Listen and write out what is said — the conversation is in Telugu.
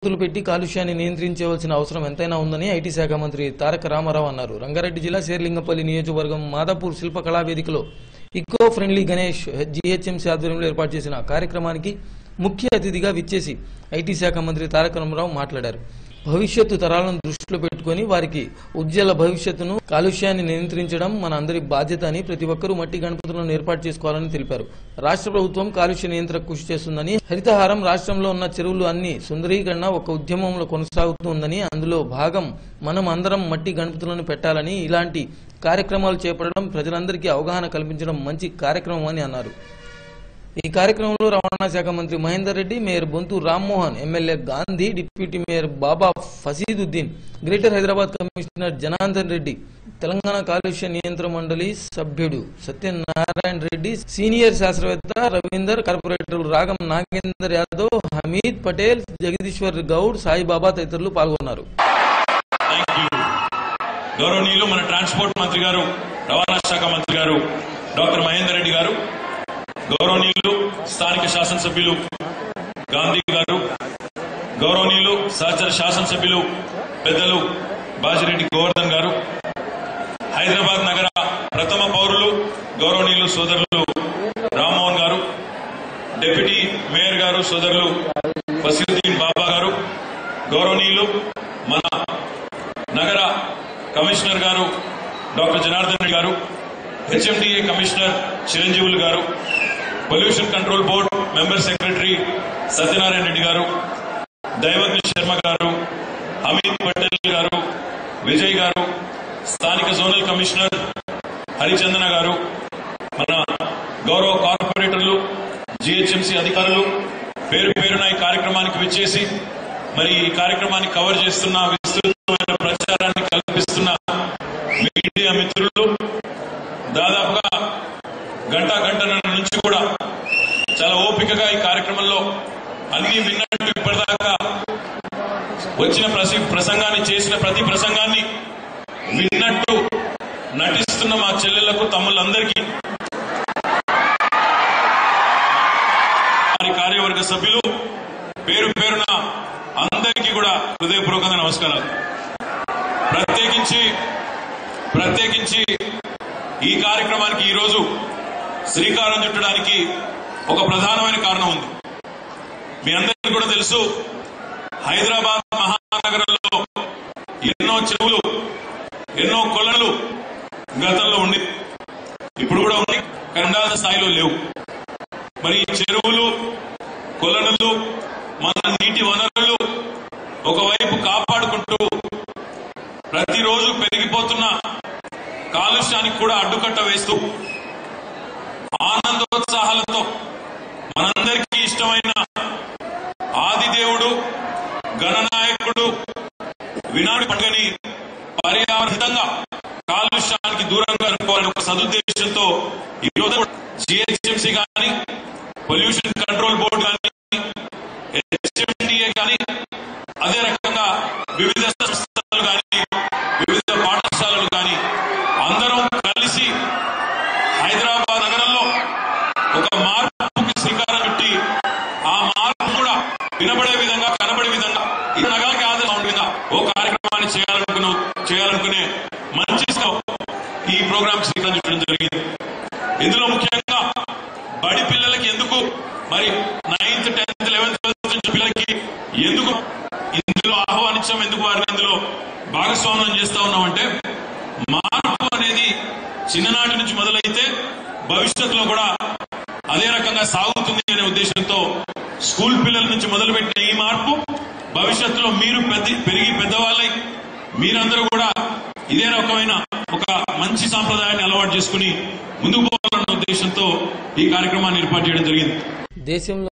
ఒత్తులు పెట్టి కాలుష్యాన్ని నియంత్రించవలసిన అవసరం ఎంతైనా ఉందని ఐటీ శాఖ మంత్రి తారక రామారావు అన్నారు రంగారెడ్డి జిల్లా శేర్లింగపల్లి నియోజకవర్గం మాదాపూర్ శిల్పకళా వేదికలో ఇకో ఫ్రెండ్లీ గణేష్ జీహెచ్ఎంసీ ఆధ్వర్యంలో ఏర్పాటు చేసిన కార్యక్రమానికి ముఖ్య అతిథిగా విచ్చేసి ఐటీ శాఖ మంత్రి తారక రామారావు మాట్లాడారు భవిష్యత్తు తరాలను దృష్టిలో పెట్టుకుని వారికి ఉజ్వల భవిష్యత్తును కాలుష్యాన్ని నియంత్రించడం మన అందరి బాధ్యత అని ప్రతి ఒక్కరూ మట్టి గణపతులను ఏర్పాటు చేసుకోవాలని తెలిపారు రాష్ట్ర ప్రభుత్వం కాలుష్య నియంత్రణకు కృషి చేస్తుందని హరితహారం రాష్ట్రంలో ఉన్న చెరువులు అన్ని సుందరీకరణ ఒక ఉద్యమంలో కొనసాగుతుందని అందులో భాగం మనం అందరం మట్టి గణపతులను పెట్టాలని ఇలాంటి కార్యక్రమాలు చేపట్టడం ప్రజలందరికీ అవగాహన కల్పించడం మంచి కార్యక్రమం అని అన్నారు ఈ కార్యక్రమంలో రవాణా శాఖ మంత్రి Mahender Reddy mayor Bonthu Rammohan MLA Gandhi deputy mayor Baba Fasiuddin greater Hyderabad commissioner Janardhan Reddy Telangana కాలుష్య నియంత్రణ మండలి సభ్యుడు సత్యనారాయణ రెడ్డి సీనియర్ శాస్త్రవేత్త రవీందర్ కార్పొరేటర్లు రాగం నాగేందర్ యాదవ్ హమీద్ పటేల్ జగదీశ్వర్ గౌడ్ సాయిబాబా తదితరులు పాల్గొన్నారు థ్యాంక్ యూ గౌరవనీయులు మన ట్రాన్స్పోర్ట్ మంత్రి గారు రవాణా శాఖ మంత్రి గారు డాక్టర్ మహేందర్ రెడ్డి గారు గౌరవనీయులు స్థానిక శాసనసభ్యులు గాంధీ గారు గౌరవనీయులు సహచర శాసనసభ్యులు పెద్దలు బాజిరెడ్డి గోవర్ధన్ గారు హైదరాబాద్ నగర ప్రథమ పౌరులు గౌరవనీయులు సోదరులు రామ్మోహన్ గారు డిప్యూటీ మేయర్ గారు సోదరులు బసీరుద్దీన్ బాబా గారు గౌరవనీయులు మన నగర కమిషనర్ గారు డాక్టర్ జనార్దన్ రెడ్డి గారు హెచ్ఎండిఏ కమిషనర్ చిరంజీవులు గారు pollution control board member secretary Satyanarayana Reddy గారు దైవజ్ఞ శర్మ గారు అమిత్ పటేల్ గారు విజయ్ గారు స్థానిక జోనల్ కమిషనర్ హరిచందన గారు మన గౌరవ కార్పొరేటర్లు జిహెచ్ఎంసీ అధికారులు పేరు పేరున ఈ కార్యక్రమానికి విచ్చేసి మరి ఈ కార్యక్రమాన్ని కవర్ చేస్తున్న విస్తృతమైన ప్రచారాన్ని కల్పిస్తున్న మీడియా మిత్రులు దాదాపుగా గంట గంటన్నర నుంచి కూడా చాలా ఓపికగా ఈ కార్యక్రమంలో అన్ని విన్నట్టు ఇప్పటిదాకా వచ్చిన ప్రసి ప్రసంగాన్ని చేసిన ప్రతి ప్రసంగాన్ని విన్నట్టు నటిస్తున్న మా చెల్లెళ్లకు తమ్ముళ్ళందరికీ వారి కార్యవర్గ సభ్యులు పేరు పేరున అందరికీ కూడా హృదయపూర్వకంగా నమస్కారాలు ప్రత్యేకించి ప్రత్యేకించి ఈ కార్యక్రమానికి ఈరోజు శ్రీకారం చుట్టడానికి ఒక ప్రధానమైన కారణం ఉంది మీ అందరికీ కూడా తెలుసు హైదరాబాద్ మహానగరంలో ఎన్నో చెరువులు ఎన్నో కొలలు గతంలో ఉండి ఇప్పుడు కూడా ఉంది కానీ ఉండాల్సిన స్థాయిలో లేవు మరి ఈ చెరువులు కొలనులు మన నీటి వనరులు ఒకవైపు కాపాడుకుంటూ ప్రతిరోజు పెరిగిపోతున్న కాలుష్యానికి కూడా అడ్డుకట్ట వేస్తూ ఆనందోత్సాహాలతో మనందరికీ ఇష్టమైన ఆదిదేవుడు గణనాయకుడు వినాడు పండుగని పర్యావరణితంగా కాలుష్యానికి దూరంగా అనుకోవాలని ఒక సదుద్దేశంతో ఈ రోజు జిహెచ్ఎంసీ కానీ పొల్యూషన్ కంట్రోల్ బోర్డు కానీ హెచ్ఎండిఏ కానీ అదే రకంగా వివిధ సంస్థలు కానీ వివిధ పాఠశాలలు కానీ అందరం కలిసి హైదరాబాద్ నగరంలో ఒక మార్పుకి శ్రీకారం చుట్టి ఆ మార్పు కూడా వినబడే విధంగా కనబడే విధంగా ఈ నగరానికి ఆదరణ ఉండే విధంగా ఓ కార్యక్రమాన్ని చేయాలనుకున్న చేయాలనుకునే మంచి స్థలం ఈ ప్రోగ్రామ్ శ్రీకారం చుట్టడం జరిగింది ఇందులో ముఖ్యంగా బడి పిల్లలకి ఎందుకు మరి నైన్త్ టెన్త్ లెవెన్త్ ట్వెల్త్ నుంచి పిల్లలకి ఎందుకు ఇందులో ఆహ్వానించాం ఎందుకు వారిని అందులో భాగస్వామ్యం చేస్తా ఉన్నామంటే మార్పు అనేది చిన్ననాటి నుంచి మొదలైతే భవిష్యత్తులో కూడా అదే రకంగా సాగుతుంది అనే ఉద్దేశంతో స్కూల్ పిల్లల నుంచి మొదలుపెట్టిన ఈ మార్పు భవిష్యత్తులో మీరు పెద్ద పెరిగి పెద్దవాళ్ళై మీరందరూ కూడా ఇదే రకమైన ఒక మంచి సాంప్రదాయాన్ని అలవాటు చేసుకుని ముందుకు పోవాలన్న ఉద్దేశంతో ఈ కార్యక్రమాన్ని ఏర్పాటు చేయడం జరిగింది దేశంలో